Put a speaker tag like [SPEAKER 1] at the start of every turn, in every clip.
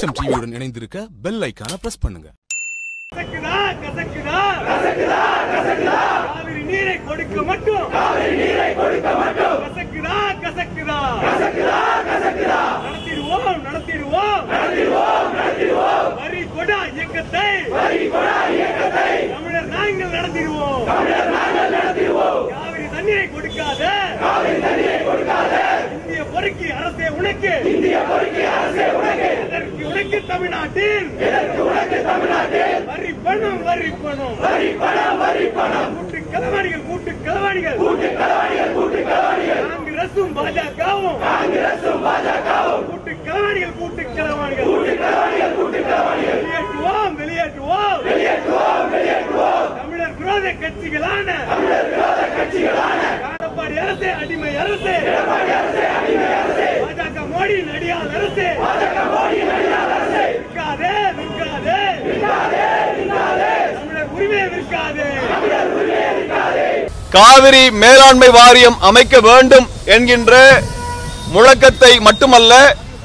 [SPEAKER 1] தேசம் டிவியுடன் இணைந்திருக்க பெல் ஐக்கான பிரஸ் பண்ணுங்க
[SPEAKER 2] கசக்குதா கசக்குதா கசக்குதா கசக்குதா காவிரி நீரை கொடுக்க மட்டும் காவிரி நீரை கொடுக்க மட்டும் கசக்குதா கசக்குதா கசக்குதா கசக்குதா நடத்திடுவோம் நடத்திடுவோம் நடத்திடுவோம் நடத்திடுவோம் வரி கொடா இயக்கத்தை வரி கொடா இயக்கத்தை தமிழர் நாங்கள் நடத்திடுவோம் தமிழர் நாங்கள் நடத்திடுவோம் காவிரி தண்ணீரை கொடுக்காத காவிரி தண்ணீரை கொடுக்காத இந்திய பொறுக்கி அரசே உனக்கு இந்திய பொறுக்கி அரசே உனக்கு இதற்கு உனக்கு தமிழ்நாட்டில் இதற்கு உனக்கு தமிழ்நாட்டில் வரி பணம் வரி பணம் வரி பணம் வரி பணம் கூட்டு களவாணிகள் கூட்டு களவாணிகள் கூட்டு களவாணிகள் கூட்டு களவாணிகள் காங்கிரசும் பாஜகவும் காங்கிரசும் பாஜகவும் கூட்டு களவாணிகள் கூட்டு களவாணிகள் கூட்டு களவாணிகள் கூட்டு களவாணிகள் வெளியேற்றுவோம் வெளியேற்றுவோம் வெளியேற்றுவோம் வெளியேற்றுவோம் தமிழர் விரோத கட்சிகளான தமிழர் விரோத கட்சிகளான எடப்பாடி அரசு அடிமை அரசு எடப்பாடி அரசு அடிமை அரசு பாஜக மோடி நடிகால் அரசு பாஜக மோடி நடிகால் அரசு விற்காதே விற்காதே விற்காதே விற்காதே தமிழர் உரிமையை விற்காதே தமிழர் உரிமையை விற்காதே
[SPEAKER 3] காவிரி மேலாண்மை வாரியம் அமைக்க வேண்டும் என்கின்ற முழக்கத்தை மட்டுமல்ல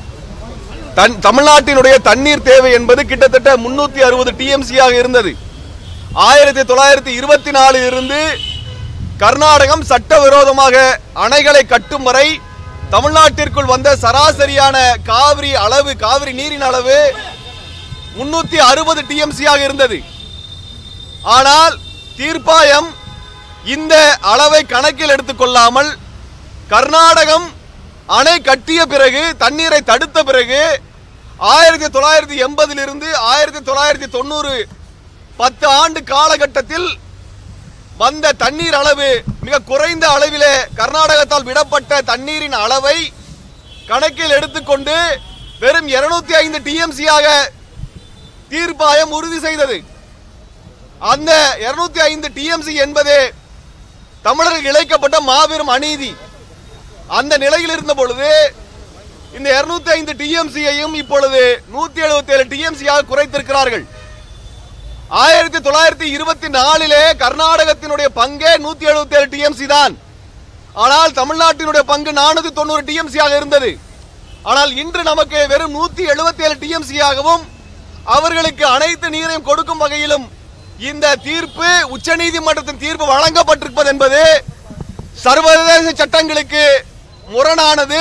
[SPEAKER 3] தன் தமிழ்நாட்டினுடைய தண்ணீர் தேவை என்பது கிட்டத்தட்ட முன்னூத்தி அறுபது டிஎம்சியாக இருந்தது ஆயிரத்தி தொள்ளாயிரத்தி இருபத்தி நாலில் இருந்து கர்நாடகம் சட்டவிரோதமாக அணைகளை கட்டும் வரை தமிழ்நாட்டிற்குள் வந்த சராசரியான காவிரி அளவு காவிரி நீரின் அளவு முன்னூத்தி அறுபது டிஎம்சியாக இருந்தது ஆனால் தீர்ப்பாயம் இந்த அளவை கணக்கில் எடுத்துக்கொள்ளாமல் கர்நாடகம் அணை கட்டிய பிறகு தண்ணீரை தடுத்த பிறகு ஆயிரத்தி தொள்ளாயிரத்தி எண்பதிலிருந்து ஆயிரத்தி தொள்ளாயிரத்தி தொண்ணூறு பத்து ஆண்டு காலகட்டத்தில் வந்த தண்ணீர் அளவு மிக குறைந்த அளவிலே கர்நாடகத்தால் விடப்பட்ட தண்ணீரின் அளவை கணக்கில் எடுத்துக்கொண்டு வெறும் 205 ஐந்து டிஎம்சியாக தீர்ப்பாயம் உறுதி செய்தது அந்த 205 ஐந்து டிஎம்சி என்பதே தமிழர்கள் இழைக்கப்பட்ட மாபெரும் அநீதி அந்த நிலையில் இருந்த பொழுது இந்த 205 ஐந்து டிஎம்சியையும் இப்பொழுது நூத்தி எழுபத்தி ஏழு டிஎம்சியாக குறைத்திருக்கிறார்கள் ஆயிரத்தி தொள்ளாயிரத்தி இருபத்தி நாலிலே கர்நாடகத்தினுடைய பங்கே நூத்தி எழுபத்தி ஏழு டிஎம்சி தான் ஆனால் தமிழ்நாட்டினுடைய பங்கு நானூத்தி தொண்ணூறு டிஎம்சியாக இருந்தது ஆனால் இன்று நமக்கு வெறும் நூத்தி எழுபத்தி ஏழு டிஎம்சியாகவும் அவர்களுக்கு அனைத்து நீரையும் கொடுக்கும் வகையிலும் இந்த தீர்ப்பு உச்சநீதிமன்றத்தின் தீர்ப்பு வழங்கப்பட்டிருப்பது என்பது சர்வதேச சட்டங்களுக்கு முரணானது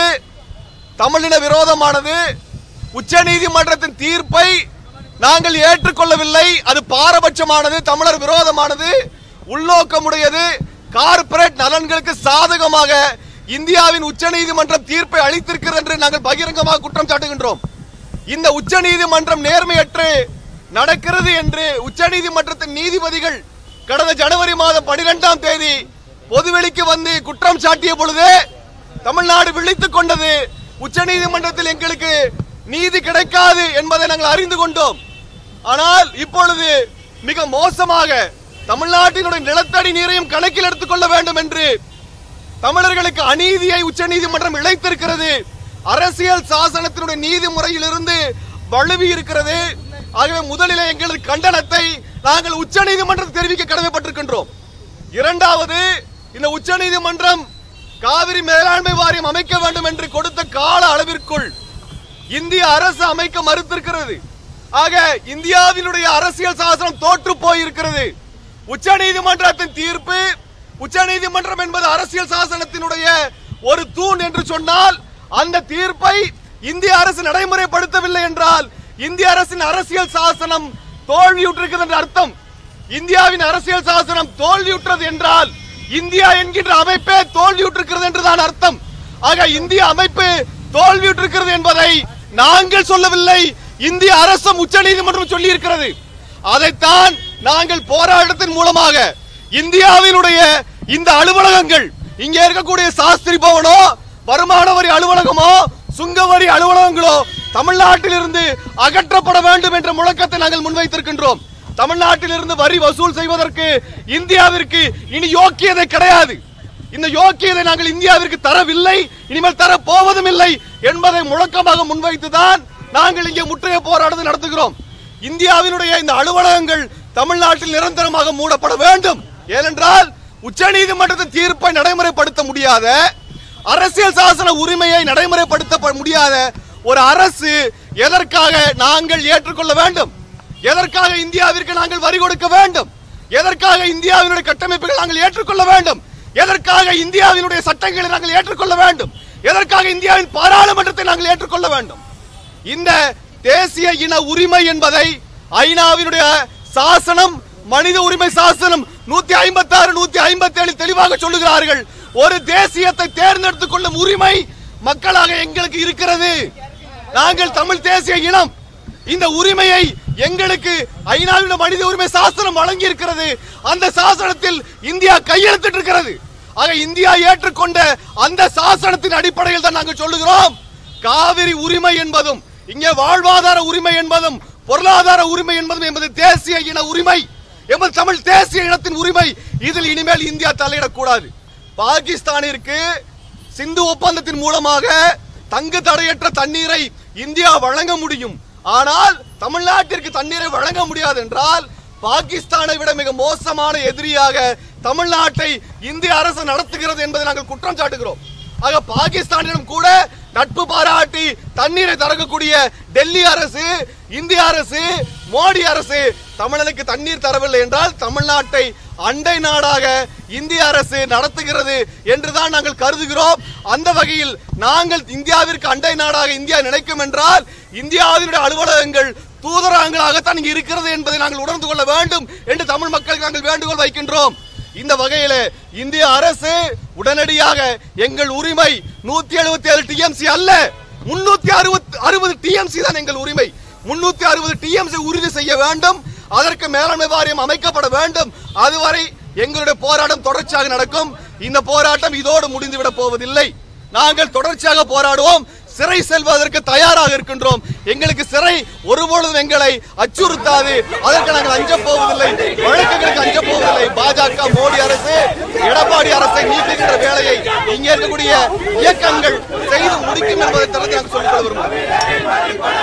[SPEAKER 3] தமிழின விரோதமானது உச்சநீதிமன்றத்தின் தீர்ப்பை நாங்கள் ஏற்றுக்கொள்ளவில்லை அது பாரபட்சமானது தமிழர் விரோதமானது உள்நோக்கமுடையது கார்ப்பரேட் நலன்களுக்கு சாதகமாக இந்தியாவின் உச்சநீதிமன்றம் தீர்ப்பை அளித்திருக்கிறது என்று நாங்கள் பகிரங்கமாக குற்றம் சாட்டுகின்றோம் இந்த உச்சநீதிமன்றம் நேர்மையற்று நடக்கிறது என்று உச்சநீதிமன்றத்தின் நீதிபதிகள் கடந்த ஜனவரி மாதம் பனிரெண்டாம் தேதி பொதுவெளிக்கு வந்து குற்றம் சாட்டிய பொழுது தமிழ்நாடு விழித்துக் கொண்டது உச்சநீதிமன்றத்தில் எங்களுக்கு நீதி கிடைக்காது என்பதை நாங்கள் அறிந்து கொண்டோம் ஆனால் இப்பொழுது மிக மோசமாக தமிழ்நாட்டினுடைய நிலத்தடி நீரையும் கணக்கில் எடுத்துக்கொள்ள வேண்டும் என்று தமிழர்களுக்கு அநீதியை உச்சநீதிமன்றம் இழைத்திருக்கிறது அரசியல் சாசனத்தினுடைய நீதிமுறையிலிருந்து வலுவி இருக்கிறது ஆகவே முதலிலே எங்களது கண்டனத்தை நாங்கள் உச்சநீதிமன்றத்தில் தெரிவிக்க கடமைப்பட்டிருக்கின்றோம் இரண்டாவது இந்த உச்சநீதிமன்றம் காவிரி மேலாண்மை வாரியம் அமைக்க வேண்டும் என்று கொடுத்த கால அளவிற்குள் இந்திய அரசு அமைக்க மறுத்திருக்கிறது ஆக இந்தியாவினுடைய அரசியல் சாசனம் தோற்று போயிருக்கிறது உச்சநீதிமன்றத்தின் தீர்ப்பு உச்சநீதிமன்றம் என்பது அரசியல் சாசனத்தினுடைய ஒரு தூண் என்று சொன்னால் அந்த தீர்ப்பை இந்திய அரசு நடைமுறைப்படுத்தவில்லை என்றால் இந்திய அரசின் அரசியல் சாசனம் தோல்வியுற்றிருக்கிறது என்று அர்த்தம் இந்தியாவின் அரசியல் சாசனம் தோல்வியுற்றது என்றால் இந்தியா என்கின்ற அமைப்பே தோல்வியுற்றிருக்கிறது என்றுதான் அர்த்தம் ஆக இந்திய அமைப்பு தோல்வியுற்றிருக்கிறது என்பதை நாங்கள் சொல்லவில்லை இந்திய அரசும் உச்சநீதிமன்றம் சொல்லி இருக்கிறது அதைத்தான் நாங்கள் போராட்டத்தின் மூலமாக இந்தியாவினுடைய இந்த அலுவலகங்கள் இங்கே இருக்கக்கூடிய சாஸ்திரி பவனோ வருமான வரி அலுவலகமோ சுங்க வரி அலுவலகங்களோ தமிழ்நாட்டிலிருந்து அகற்றப்பட வேண்டும் என்ற முழக்கத்தை நாங்கள் முன்வைத்திருக்கின்றோம் தமிழ்நாட்டிலிருந்து வரி வசூல் செய்வதற்கு இந்தியாவிற்கு இனி யோக்கியதை கிடையாது இந்த யோக்கியதை நாங்கள் இந்தியாவிற்கு தரவில்லை இனிமேல் தர போவதும் இல்லை என்பதை முழக்கமாக முன்வைத்துதான் நாங்கள் இங்கே முற்றுகை போராட்டத்தை நடத்துகிறோம் இந்தியாவினுடைய இந்த அலுவலகங்கள் தமிழ்நாட்டில் நிரந்தரமாக மூடப்பட வேண்டும் ஏனென்றால் உச்சநீதிமன்றத்தின் தீர்ப்பை நடைமுறைப்படுத்த முடியாத அரசியல் சாசன உரிமையை நடைமுறைப்படுத்த முடியாத ஒரு அரசு எதற்காக நாங்கள் ஏற்றுக்கொள்ள வேண்டும் எதற்காக இந்தியாவிற்கு நாங்கள் வரி கொடுக்க வேண்டும் எதற்காக இந்தியாவினுடைய கட்டமைப்புகள் நாங்கள் ஏற்றுக்கொள்ள வேண்டும் எதற்காக இந்தியாவினுடைய சட்டங்களை நாங்கள் ஏற்றுக்கொள்ள வேண்டும் எதற்காக இந்தியாவின் பாராளுமன்றத்தை நாங்கள் ஏற்றுக்கொள்ள வேண்டும் இந்த தேசிய இன உரிமை என்பதை ஐநாவினுடைய சாசனம் மனித உரிமை சாசனம் நூத்தி ஐம்பத்தி ஆறு நூத்தி ஐம்பத்தி ஏழு தெளிவாக சொல்லுகிறார்கள் ஒரு தேசியத்தை தேர்ந்தெடுத்துக் கொள்ளும் உரிமை மக்களாக எங்களுக்கு இருக்கிறது நாங்கள் தமிழ் தேசிய இனம் இந்த உரிமையை எங்களுக்கு ஐநாவின் மனித உரிமை சாசனம் வழங்கி இருக்கிறது அந்த சாசனத்தில் இந்தியா கையெழுத்திட்டு இருக்கிறது ஆக இந்தியா ஏற்றுக்கொண்ட அந்த சாசனத்தின் அடிப்படையில் தான் நாங்கள் சொல்லுகிறோம் காவிரி உரிமை என்பதும் இங்கே வாழ்வாதார உரிமை என்பதும் பொருளாதார உரிமை என்பதும் என்பது தேசிய இன உரிமை எமது தமிழ் தேசிய இனத்தின் உரிமை இதில் இனிமேல் இந்தியா தலையிடக்கூடாது பாகிஸ்தானிற்கு சிந்து ஒப்பந்தத்தின் மூலமாக தங்கு தடையற்ற தண்ணீரை இந்தியா வழங்க முடியும் ஆனால் தமிழ்நாட்டிற்கு தண்ணீரை வழங்க முடியாது என்றால் பாகிஸ்தானை விட மிக மோசமான எதிரியாக தமிழ்நாட்டை இந்திய அரசு நடத்துகிறது என்பதை நாங்கள் குற்றம் சாட்டுகிறோம் ஆக பாகிஸ்தானிடம் கூட நட்பு பாராட்டி தண்ணீரை தரக்கூடிய டெல்லி அரசு இந்திய அரசு மோடி அரசு தமிழனுக்கு தண்ணீர் தரவில்லை என்றால் தமிழ்நாட்டை அண்டை நாடாக இந்திய அரசு நடத்துகிறது என்றுதான் நாங்கள் கருதுகிறோம் அந்த வகையில் நாங்கள் இந்தியாவிற்கு அண்டை நாடாக இந்தியா நினைக்கும் என்றால் இந்தியாவினுடைய அலுவலகங்கள் தூதரகங்களாகத்தான் இங்கு இருக்கிறது என்பதை நாங்கள் உணர்ந்து கொள்ள வேண்டும் என்று தமிழ் மக்களுக்கு நாங்கள் வேண்டுகோள் வைக்கின்றோம் இந்த வகையில இந்திய அரசு உடனடியாக எங்கள் உரிமை நூத்தி எழுபத்தி ஏழு டிஎம்சி அல்ல முன்னூத்தி அறுபத்தி அறுபது டிஎம்சி தான் எங்கள் உரிமை முன்னூத்தி அறுபது டிஎம்சி உறுதி செய்ய வேண்டும் அதற்கு மேலாண்மை வாரியம் அமைக்கப்பட வேண்டும் அதுவரை எங்களுடைய போராட்டம் தொடர்ச்சியாக நடக்கும் இந்த போராட்டம் இதோடு முடிந்துவிட போவதில்லை நாங்கள் தொடர்ச்சியாக போராடுவோம் சிறை செல்வதற்கு தயாராக இருக்கின்றோம் எங்களுக்கு சிறை ஒருபொழுதும் எங்களை அச்சுறுத்தாது அதற்கு நாங்கள் அஞ்ச போவதில்லை வழக்குகளுக்கு அஞ்ச போவதில்லை பாஜக மோடி அரசு எடப்பாடி அரசை நீக்குகின்ற வேலையை இங்கே இருக்கக்கூடிய இயக்கங்கள் செய்து முடிக்கும் என்பதை திறந்து நாங்கள் சொல்லிக் கொள்ள விரும்புகிறோம்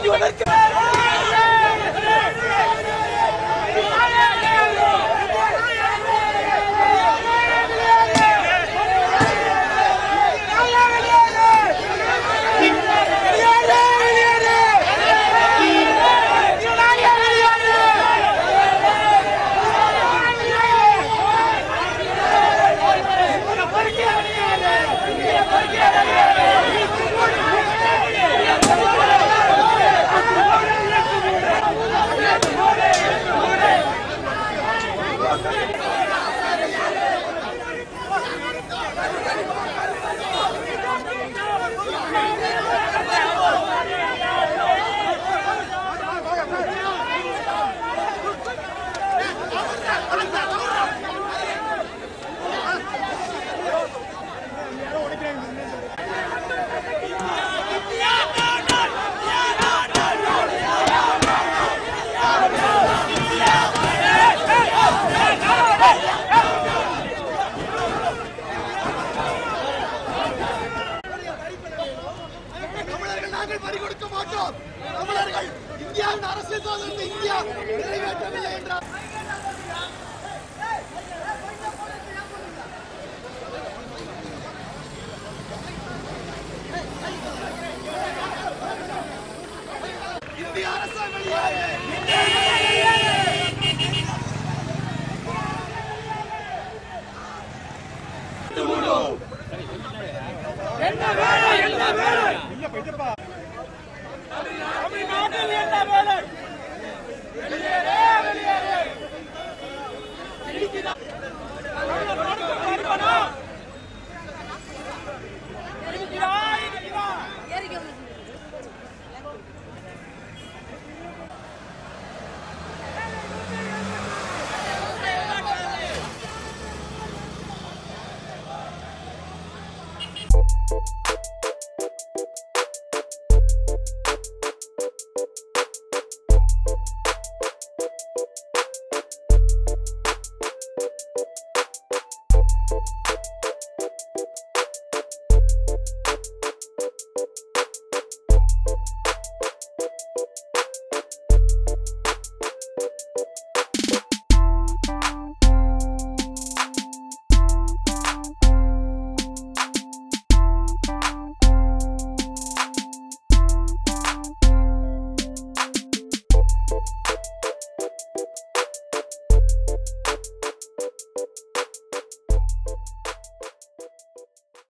[SPEAKER 3] தமிழர்கள் நாங்கள் பறி கொடுக்க மாட்டோம் தமிழர்கள் இந்தியாவின் அரசியல் சாதனத்தை இந்தியா நிறைவேற்றவில்லை என்றால் இந்திய அரசு வெளியேறு
[SPEAKER 2] இல்லப்பா இதுப்பா